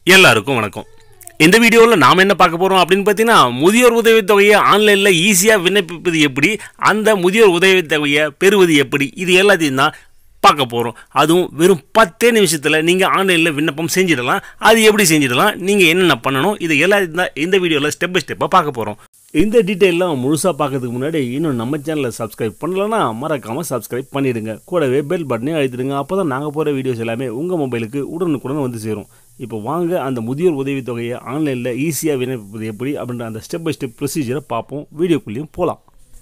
எல்லாருக்கும் வணக்கம் இந்த வீடியோவில் நாம் என்ன பார்க்க போகிறோம் அப்படின்னு பார்த்தீங்கன்னா முதியோர் உதவித்தொகையை ஆன்லைனில் ஈஸியாக விண்ணப்பிப்பது எப்படி அந்த முதியோர் உதவித்தொகையை பெறுவது எப்படி இது எல்லாத்தையும் தான் பார்க்க போகிறோம் அதுவும் வெறும் பத்தே நிமிஷத்தில் நீங்கள் ஆன்லைனில் விண்ணப்பம் செஞ்சிடலாம் அது எப்படி செஞ்சிடலாம் நீங்கள் என்னென்ன பண்ணணும் இது எல்லாத்தையும் தான் இந்த வீடியோவில் ஸ்டெப் பை ஸ்டெப்பாக பார்க்க போகிறோம் இந்த டீட்டெயிலாம் முழுசாக பார்க்கறதுக்கு முன்னாடி இன்னும் நம்ம சேனலை சப்ஸ்கிரைப் பண்ணலன்னா மறக்காமல் சப்ஸ்கிரைப் பண்ணிடுங்க கூடவே பெல் பட்டனையும் அழுத்திடுங்க அப்போ தான் நாங்கள் போகிற வீடியோஸ் எல்லாமே உங்கள் மொபைலுக்கு உடனுக்குடன் வந்து சேரும் இப்போ வாங்க அந்த முதியோர் உதவித்தொகையை ஆன்லைனில் ஈஸியாக விண்ணப்பிப்பது எப்படி அப்படின்ற அந்த ஸ்டெப் பை ஸ்டெப் ப்ரொசீஜரை பார்ப்போம் வீடியோக்குள்ளேயும் போகலாம்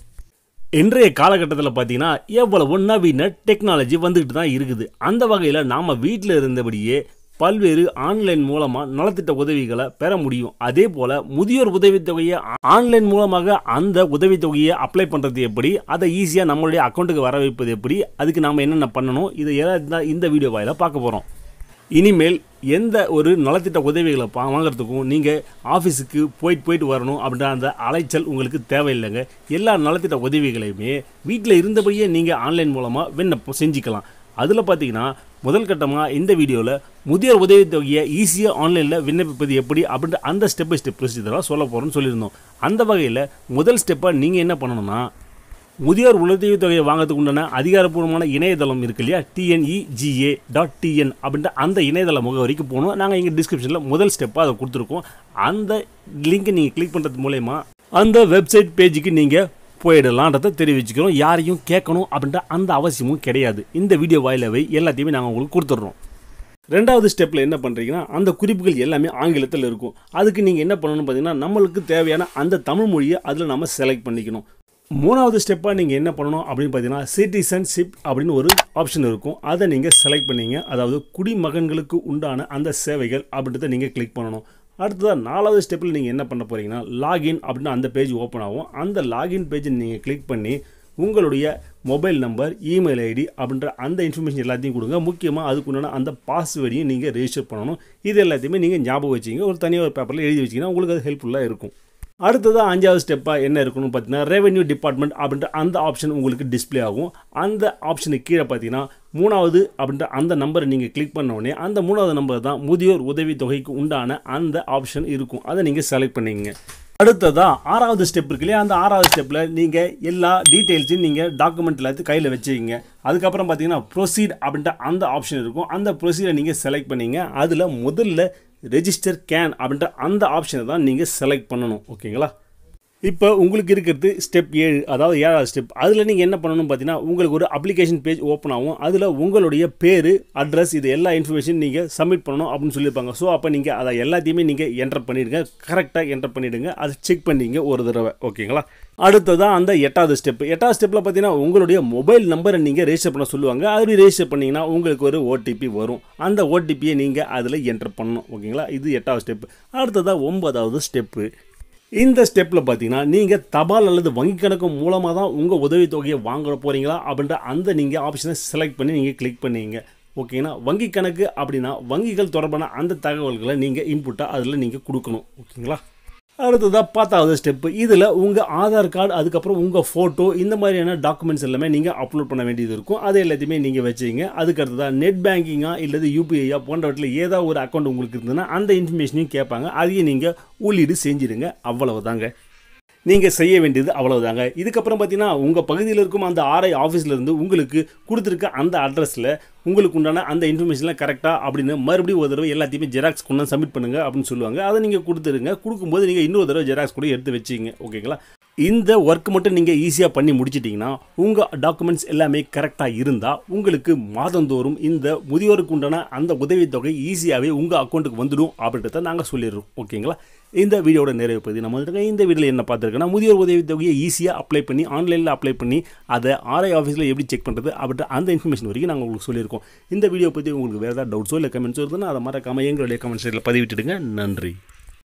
இன்றைய காலகட்டத்தில் பார்த்தீங்கன்னா எவ்வளவு நவீன டெக்னாலஜி வந்துக்கிட்டு தான் இருக்குது அந்த வகையில் நாம் வீட்டில் இருந்தபடியே பல்வேறு ஆன்லைன் மூலமாக நலத்திட்ட உதவிகளை பெற முடியும் அதே போல் முதியோர் உதவித்தொகையை ஆன்லைன் மூலமாக அந்த உதவித்தொகையை அப்ளை பண்ணுறது எப்படி அதை ஈஸியாக நம்மளுடைய அக்கௌண்ட்டுக்கு வர வைப்பது எப்படி அதுக்கு நாம் என்னென்ன பண்ணணும் இதை எல்லாம் தான் இந்த வீடியோ வாயிலாக பார்க்க போகிறோம் இனிமேல் எந்த ஒரு நலத்திட்ட உதவிகளை பா வாங்குறதுக்கும் நீங்கள் ஆஃபீஸுக்கு போயிட்டு போயிட்டு வரணும் அப்படின்ற அந்த அலைச்சல் உங்களுக்கு தேவையில்லைங்க எல்லா நலத்திட்ட உதவிகளையுமே வீட்டில் இருந்தபடியே நீங்கள் ஆன்லைன் மூலமாக விண்ணப்பம் செஞ்சுக்கலாம் அதில் பார்த்தீங்கன்னா முதல் கட்டமாக இந்த வீடியோவில் முதியோர் உதவித்தொகையை ஈஸியாக ஆன்லைனில் விண்ணப்பிப்பது எப்படி அப்படின்ற அந்த ஸ்டெப் பை ஸ்டெப் ப்ரொசீஜராக சொல்ல போகிறோம்னு சொல்லியிருந்தோம் அந்த வகையில் முதல் ஸ்டெப்பாக நீங்கள் என்ன பண்ணணும்னா முதியோர் உதவித்தொகையை வாங்குறதுக்கு உண்டான அதிகாரப்பூர்வமான இணையதளம் இருக்கு இல்லையா டிஎன்இஜிஏ டாட் டிஎன் அப்படின்ற அந்த இணையதள முகவரிக்கு போகணும் நாங்கள் இங்கே டிஸ்கிரிப்ஷனில் முதல் ஸ்டெப்பாக அதை கொடுத்துருக்கோம் அந்த லிங்கை நீங்கள் கிளிக் பண்ணுறது மூலயமா அந்த வெப்சைட் பேஜுக்கு நீங்கள் போயிடலான்றதை தெரிவிச்சுக்கிறோம் யாரையும் கேட்கணும் அப்படின்ற அந்த அவசியமும் கிடையாது இந்த வீடியோ வாயிலவை எல்லாத்தையுமே நாங்கள் உங்களுக்கு கொடுத்துட்றோம் ரெண்டாவது ஸ்டெப்பில் என்ன பண்ணுறீங்கன்னா அந்த குறிப்புகள் எல்லாமே ஆங்கிலத்தில் இருக்கும் அதுக்கு நீங்கள் என்ன பண்ணணும்னு பார்த்தீங்கன்னா நம்மளுக்கு தேவையான அந்த தமிழ் மொழியை அதில் நம்ம செலக்ட் பண்ணிக்கணும் மூணாவது ஸ்டெப்பாக நீங்கள் என்ன பண்ணணும் அப்படின்னு பார்த்தீங்கன்னா சிட்டிசன்ஷிப் அப்படின்னு ஒரு ஆப்ஷன் இருக்கும் அதை நீங்கள் செலக்ட் பண்ணீங்க அதாவது குடிமகன்களுக்கு உண்டான அந்த சேவைகள் அப்படின்றத நீங்கள் கிளிக் பண்ணணும் அடுத்ததாக நாலாவது ஸ்டெப்பில் நீங்கள் என்ன பண்ண போகிறீங்கன்னா லாகின் அப்படின்னு அந்த பேஜ் ஓப்பன் ஆகும் அந்த லாகின் பேஜை நீங்கள் கிளிக் பண்ணி உங்களுடைய மொபைல் நம்பர் இமெயில் ஐடி அப்படின்ற அந்த இன்ஃபர்மேஷன் எல்லாத்தையும் கொடுங்க முக்கியமாக அதுக்குண்டான அந்த பாஸ்வேர்டையும் நீங்கள் ரெஜிஸ்டர் பண்ணணும் இது எல்லாத்தையுமே நீங்கள் ஞாபகம் வச்சிங்க ஒரு தனியாக ஒரு பேப்பரில் எழுதி வச்சிங்கன்னா உங்களுக்கு அது ஹெல்ப்ஃபுல்லாக இருக்கும் அடுத்ததாக அஞ்சாவது ஸ்டெப்பாக என்ன இருக்கணும்னு பார்த்தீங்கன்னா ரெவென்யூ டிபார்ட்மெண்ட் அப்படின்ற அந்த ஆப்ஷன் உங்களுக்கு டிஸ்ப்ளே ஆகும் அந்த ஆப்ஷனுக்கு கீழே பார்த்தீங்கன்னா மூணாவது அப்படின்ற அந்த நம்பரை நீங்கள் கிளிக் பண்ண உடனே அந்த மூணாவது நம்பர் தான் முதியோர் உதவித்தொகைக்கு உண்டான அந்த ஆப்ஷன் இருக்கும் அதை நீங்கள் செலக்ட் பண்ணிங்க அடுத்ததாக ஆறாவது ஸ்டெப் இருக்கு இல்லையா அந்த ஆறாவது ஸ்டெப்பில் நீங்கள் எல்லா டீட்டெயில்ஸையும் நீங்கள் டாக்குமெண்ட் எல்லாத்தையும் கையில் வச்சுக்கிங்க அதுக்கப்புறம் பார்த்தீங்கன்னா ப்ரொசீட் அப்படின்ற அந்த ஆப்ஷன் இருக்கும் அந்த ப்ரொசீடை நீங்கள் செலக்ட் பண்ணீங்க அதில் முதல்ல ரெஜிஸ்டர் கேன் அப்படின்ற அந்த ஆப்ஷனை தான் நீங்கள் செலக்ட் பண்ணணும் ஓகேங்களா இப்போ உங்களுக்கு இருக்கிறது ஸ்டெப் ஏழு அதாவது ஏழாவது ஸ்டெப் அதில் நீங்கள் என்ன பண்ணணும் பார்த்தீங்கன்னா உங்களுக்கு ஒரு அப்ளிகேஷன் பேஜ் ஓப்பன் ஆகும் அதில் உங்களுடைய பேர் அட்ரஸ் இது எல்லா இன்ஃபர்மேஷன் நீங்கள் சப்மிட் பண்ணணும் அப்படின்னு சொல்லியிருப்பாங்க ஸோ அப்போ நீங்கள் அதை எல்லாத்தையுமே நீங்கள் என்டர் பண்ணிவிடுங்க கரெக்டாக என்டர் பண்ணிவிடுங்க அதை செக் பண்ணிங்க ஒரு தடவை ஓகேங்களா அடுத்ததான் அந்த எட்டாவது ஸ்டெப் எட்டாவது ஸ்டெப்பில் பார்த்தீங்கன்னா உங்களுடைய மொபைல் நம்பரை நீங்கள் ரெஜிஸ்டர் பண்ண சொல்லுவாங்க அப்படி ரெஜிஸ்டர் பண்ணிங்கன்னா உங்களுக்கு ஒரு ஓடிபி வரும் அந்த ஓடிபியை நீங்கள் அதில் என்டர் பண்ணணும் ஓகேங்களா இது எட்டாவது ஸ்டெப் அடுத்ததாக ஒன்பதாவது ஸ்டெப்பு இந்த ஸ்டெப்பில் பார்த்தீங்கன்னா நீங்கள் தபால் அல்லது வங்கி கணக்கு மூலமாக தான் உங்கள் உதவித்தொகையை வாங்க போகிறீங்களா அப்படின்ற அந்த நீங்கள் ஆப்ஷனை செலக்ட் பண்ணி நீங்கள் கிளிக் பண்ணீங்க ஓகேங்களா வங்கி கணக்கு அப்படின்னா வங்கிகள் தொடர்பான அந்த தகவல்களை நீங்கள் இன்புட்டாக அதில் நீங்கள் கொடுக்கணும் ஓகேங்களா அடுத்ததாக பத்தாவது ஸ்டெப்பு இதில் உங்கள் ஆதார் கார்டு அதுக்கப்புறம் உங்கள் ஃபோட்டோ இந்த மாதிரியான டாக்குமெண்ட்ஸ் எல்லாமே நீங்கள் அப்லோட் பண்ண வேண்டியது இருக்கும் அது எல்லாத்தையுமே நீங்கள் வச்சுங்க அதுக்கு அடுத்ததாக நெட் பேங்கிங்கா இல்லது யூபிஐயா போன்றவற்றில் ஏதாவது ஒரு அக்கௌண்ட் உங்களுக்கு இருந்ததுன்னா அந்த இன்ஃபர்மேஷனையும் கேட்பாங்க அதையும் நீங்கள் உள்ளீடு செஞ்சிடுங்க அவ்வளவுதாங்க நீங்கள் செய்ய வேண்டியது அவ்வளவுதாங்க இதுக்கப்புறம் பார்த்தீங்கன்னா உங்கள் பகுதியில் இருக்கும் அந்த ஆர்ஐ ஆஃபீஸ்லேருந்து உங்களுக்கு கொடுத்துருக்க அந்த அட்ரஸில் உங்களுக்கு உண்டான அந்த இன்ஃபர்மேஷன்லாம் கரெக்டாக அப்படின்னு மறுபடியும் ஒரு தடவை எல்லாத்தையுமே ஜெராக்ஸ் கொண்டு சப்மிட் பண்ணுங்கள் அப்படின்னு சொல்லுவாங்க அதை நீங்கள் கொடுத்துருங்க கொடுக்கும்போது நீங்கள் இன்னொரு தடவை ஜெராக்ஸ் கூட எடுத்து வச்சிங்க ஓகேங்களா இந்த ஒர்க் மட்டும் நீங்கள் ஈஸியாக பண்ணி முடிச்சிட்டிங்கன்னா உங்கள் டாக்குமெண்ட்ஸ் எல்லாமே கரெக்டாக இருந்தால் உங்களுக்கு மாதந்தோறும் இந்த முதியோருக்கு உண்டான அந்த உதவித்தொகை ஈஸியாகவே உங்கள் அக்கௌண்ட்டுக்கு வந்துடும் அப்படின்றத நாங்கள் சொல்லிடுறோம் ஓகேங்களா இந்த வீடியோட நிறைவு பகுதி நம்ம வந்துட்டு இந்த வீடியோவில் என்ன பார்த்துருக்கோன்னா முதியோர் உதவித்தொகையை ஈஸியாக அப்ளை பண்ணி ஆன்லைனில் அப்ளை பண்ணி அதை ஆர்ஐ ஆஃபீஸில் எப்படி செக் பண்ணுறது அப்படின்ற அந்த இன்ஃபர்மேஷன் வரைக்கும் நாங்கள் உங்களுக்கு சொல்லியிருக்கோம் இந்த வீடியோ பற்றி உங்களுக்கு வேறு ஏதாவது டவுட்ஸோ இல்லை கமெண்ட்ஸோ இருந்ததுன்னா அதை மறக்காமல் எங்களுடைய கமெண்ட் சைடில் பதிவிட்டுடுங்க நன்றி